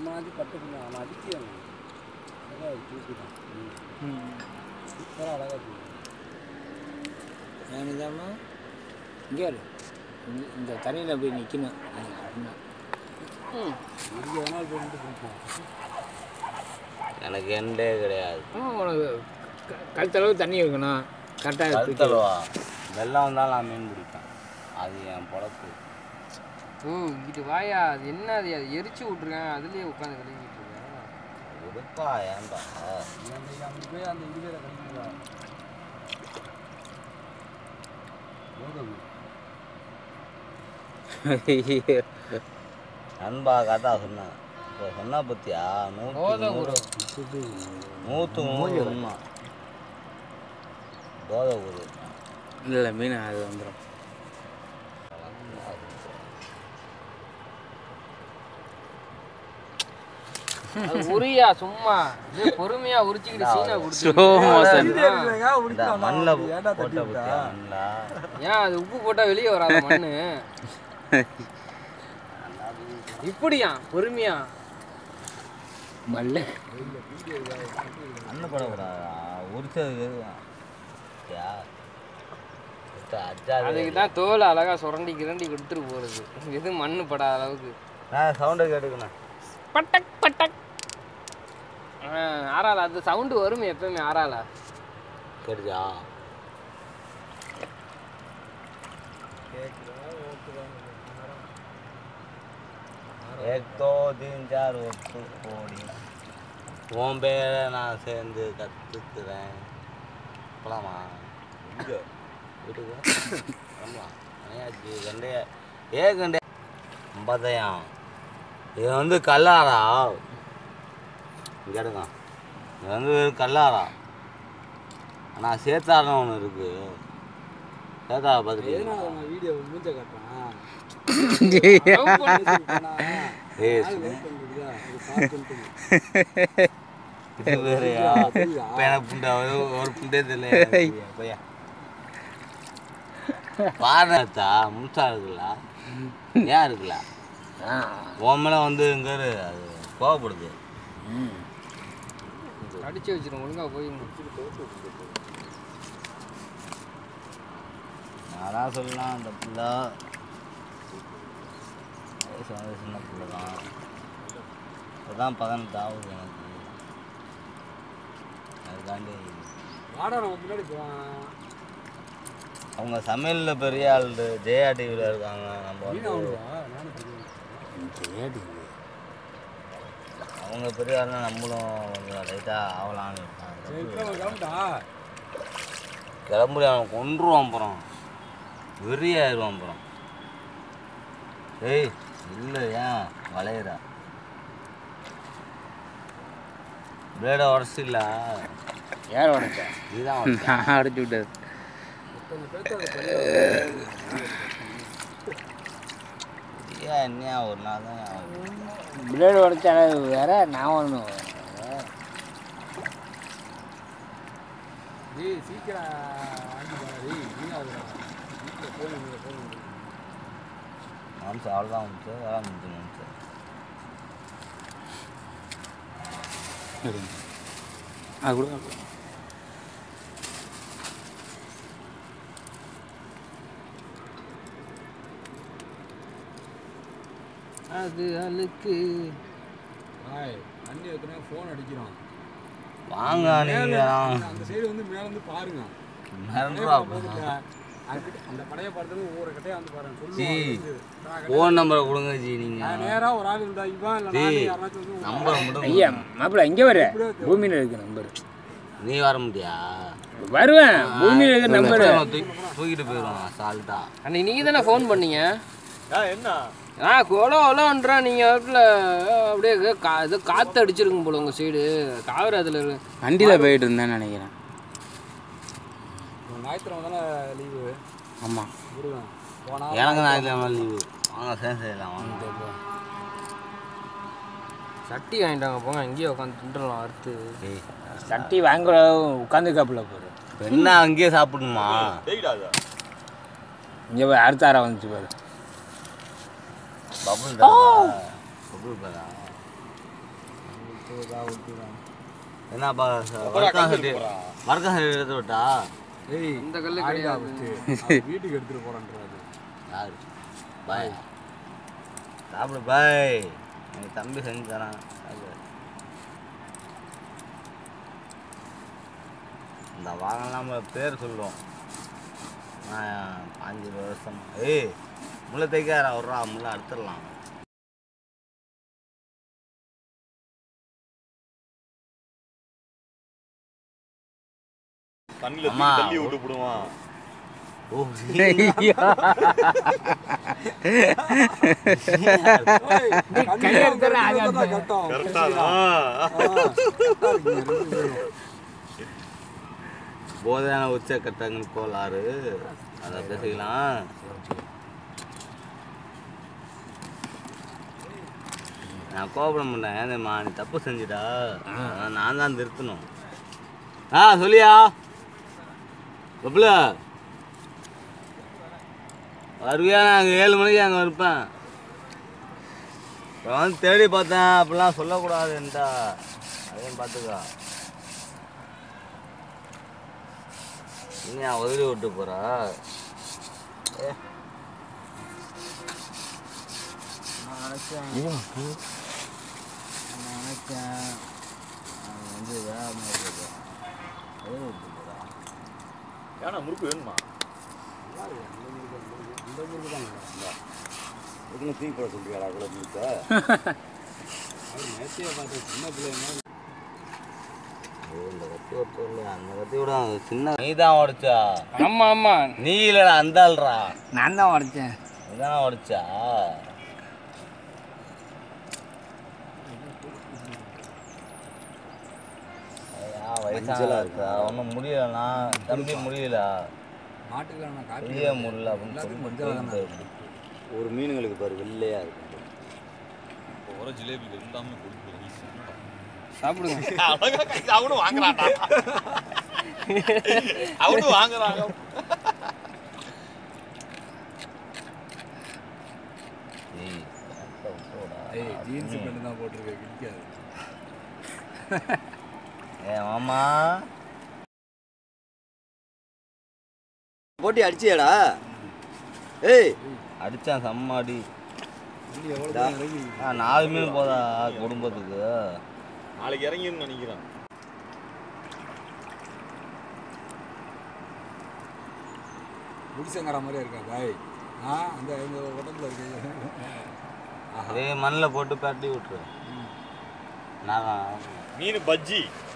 மாதிரி பட்டு பண்ண அவன் அடிக்கிறான் அழகாக தூக்கிட்டான் சூப்பராக அழகாக தூக்கிட்டான் ஏனிதாம்மா இங்கே இரு இந்த- இந்த தண்ணியில் போய் நிற்கணும் அப்படின்னா இங்கே வேணாலும் போட்டு பிடிப்பான் எனக்கு எண்டே கிடையாது ஆமாம் உனக்கு க- கழுத்தளவு தண்ணி இருக்கணும் கரெக்டாக கழுத்தலவா வெள்ளம் வந்தாலும் நான் மீன் பிடிப்பேன் அது என் பொழப்பு ஓ இங்கிட்டு வாயா அது என்ன அது அது எரிச்சு விட்ருக்கேன் அதுலயே உட்காந்து கழுவிட்டு இருக்கேன் உடுப்பா ஏன்டா அந்த அங்கே போய் அந்த இது வேற கழிக்கிறா நண்பா காட்டா சொன்னேன் இப்போ சொன்னா பத்தியா நூற்று நூறு நூற்று நூறு உண்மை போதை ஊரு இல்லை மீன் அது வந்துடும் அது உரியா சும்மா அப்படியே பொறுமையா உரிச்சுக்கிட்டு சீனா குடிச்சு இந்த மண்ணில் போட்ட பத்தியா மண்ணில் ஏன் அது உப்பு போட்டா வெளியே வராத மண்ணு இப்படியா பொறுமையா மல்ல மண்ணு படக்கூடாதா உரிச்சது யா அஜாது அதுக்கு தான் தோல் அழகா சுரண்டி கிரண்டி கொடுத்துட்டு போறது எது மண்ணு படாத அளவுக்கு நான் சவுண்டை கேட்டுக்கணும் பட்டக் பட்டக் ஆ, ஆறால அது சவுண்டு வரும் எப்பவுமே ஆறால கேட்டுச்சா एक दो तीन चार ஒத்து கோடி உன் பேரை நான் சேர்ந்து கற்றுக்குறேன் போலாமா எங்க வீட்டுக்கு கிளம்பலாம் மணியாச்சு கண்டே ஏ கண்டே ஐம்பதாயிரம் இது வந்து கல்லாரா இங்கே எடுங்க இது வந்து கல்லாரா ஆனால் சேத்தாரம் ஒன்று இருக்கு சேத்தாரை பார்த்துட்டு நான் வீடியோ மூஞ்ச காட்டுறேன் ஏய் இது வேறயா இப்போ எனக்கு புண்டை ஒரு ஒரு புண்டே தெரியல பையா பாருத்தா முழுசா இருக்குல்ல ஏன் இருக்குல்ல உன் மேலே வந்து இங்கே அது கோவப்படுது அடிச்சு வச்சிரும் ஒழுங்கா போய் நான் சொல்லலாம் அந்த பிள்ளை வயசு வந்து சின்ன பிள்ளை தான் இப்போதான் பதினெட்டு ஆகுது எனக்கு அதுக்காண்டி வாடா நம்ம முன்னாடி போவான் அவங்க சமையலில் பெரிய ஆள் ஜெயா டிவியில் இருக்காங்க நம்ம வந்து நானும் தெரியும் அவங்க பெரிய ஆள்னா நம்மளும் கொஞ்சம் லைட்டாக ஆகலான்னு சரி இப்போ இருக்காங்க கிளம்பிட்டா கிளம்புடி அவன் கொன்றுவான் அப்புறம் வெறியாயிருவான் அப்புறம் ஏய் இல்லை ஏன் வளையிற பிளேடை உடச்சில்ல யார் உடச்சா நீதான் உடச்ச. நான் அடிச்சு விட்டது ஏன் என்ன ஒரு நாள் தான் ஆகும். பிளேடு உடச்சா வேற நான் ஒன்று டேய் சீக்கிரம் வாங்கி போடா டேய் வீணாகுதுடா வீட்டில் ஃபோன் பண்ணுங்க ஃபோன் பண்ணுங்க மாம்சம் அவ்வளோதான் வந்துச்சு வேலை முடிஞ்சு முடிச்சு அது கூட அது அழுக்கு ஹாய் அண்ணி ஏற்கனவே ஃபோன் அடிக்கிறான் வாங்க நீங்கள் அந்த சைடு வந்து மேல இருந்து பாருங்க மிரண்டுறா அதுக்கிட்ட- அந்த பழைய படத்துல ஒவ்வொரு கட்டையா வந்து பாருங்க ஜி சொல்லுவாங்க ஃபோன் நம்பரை கொடுங்க ஜி நீங்கள் நேரா ஒரு ஆள் இருந்தா இவன் இல்ல ஜி நானே யாராச்சும் வந்து நம்பர் மட்டும் ஐயா மாப்பிள்ள இங்கே வர பூமியில் இருக்கு நம்பர் நீ வர முடியா வருவேன் பூமியில் இருக்க நம்பர் தூக்கி- தூக்கிட்டு போயிடுவான் சால்ட்டா அன்னைக்கு நீங்க தானே ஃபோன் பண்ணீங்க என்ன ஆ கொலோ கொலோன்றா நீங்க அதுல அப்படியே ஏதோ கா ஏதோ காத்து அடிச்சிருக்கும் போல உங்க சைடு காவிரி அதுல இருக்கு வண்டியில் போயிட்டு இருந்தேன்னு நினைக்கிறேன் ஞாயிற்றுக்கிழமை தானே லீவு ஆமாம் முருகன் போனா எனக்கு ஞாயிற்றுக்கிழமை லீவு வாங்க சேர்ந்து செய்யலாம் வாங்க சட்டி வாங்கிட்டாங்க போங்க இங்கேயே உட்காந்து தின்றலாம் அறுத்து ஏய், சட்டி வாங்குற உட்காந்து காப்பில் போகிற இப்ப என்ன அங்கேயே சாப்பிடணுமா இங்கே போய் அடுத்தாரா வந்துச்சு பாரு பபுள் தான் பபுள் பேரா என்னப்பா வர்க்கம் சட்டி வர்க்கம் சட்டி எடுத்து விட்டா இந்த கல்லு கிடையாது வீட்டுக்கு எடுத்துட்டு போறான்றாரு யாரு பாய் சாப்பிடு பாய் எங்கள் தம்பி செஞ்சு தரான் சாப்பிடு இந்த வாங்கலாம் நம்ம பேர் சொல்லுவோம் நான் அஞ்சு வருஷம் ஏய் முள்ள தைக்காரா வர்றா முள்ள அறுத்துடலாம் தண்ணியில அம்மா. தூக்கி தள்ளி விட்டு போடுவான் ஓ கட்டம் கரெக்டா போதையான உச்சக்கட்டங்கள் கோளாறு அதை பேசிக்கலாம் நான் கோபப்பட மாட்டேன் ஏன் தெரியுமா நீ தப்பு செஞ்சுடா அதான் நான் தான் திருத்தணும் ஆ சொல்லியா பப்புல வருவியா நான் அங்கே ஏழு மணிக்கு அங்கே இருப்பேன் இப்போ வந்து தேடி பார்த்தேன் அப்படிலாம் சொல்லக்கூடாதுன்ட்டா அதையும் பார்த்துக்கோ நீ உதவி விட்டு போறா ஏ. நான் நினைச்சேன் நான் நினைச்சேன் அவன் வந்து வேற மாதிரி இருக்கு. உதவி விட்டு போறா ஏன்னா முறுக்கு வேணுமா இதுன்னு தூக்கி போட சொல்றியாடா கூட முழுக்க நேற்றைய பார்த்தேன் சின்ன பிள்ளைங்க ஐயோ, இந்த கத்தி ஒருத்தர் அந்த கத்தி விட சின்ன நீ தான் உடைச்சா ஆமா ஆமா நீ இல்லடா அந்த ஆள்றா நான் தான் உடைச்சேன் இதான் உடைச்சா ஐயா, வயசான இருக்கா ஒன்றும் முடியலண்ணா தம்பி முடியல மாட்டுல நான் காப்பி வெளியே முடியல அப்படின்னு சொல்லி போயிட்டு ஒரு மீனுங்களுக்கு பாரு வெள்ளையா இருக்கும் இப்போ வர ஜிலேபி எல்லாமே கொடுக்குறேன் சாப்பிடுங்க அவனு வாங்குறான்டா அவனு வாங்குறாங்க ஏய், கரெக்டா விட்டுடுடா. ஏய் ஜீன்ஸ் பேண்ட் தான் போட்டிருக்க கிழிக்காது ஏய் மாமா போட்டி அடிச்சியாடா ஏய் அடிச்சான் செம்ம அடி வண்டி எவ்வளோ தூரம் இறங்கி ஆ, நாலு மீன் போதா குடும்பத்துக்கு நாளைக்கு இறங்கின்னு நினைக்கிறேன் முடிசங்கர மாதிரியே இருக்கா பாய் ஆ அந்த இந்த உடம்புல இருக்கு அதே மண்ணில் போட்டு பரட்டி விட்டுரு நான் மீன் பஜ்ஜி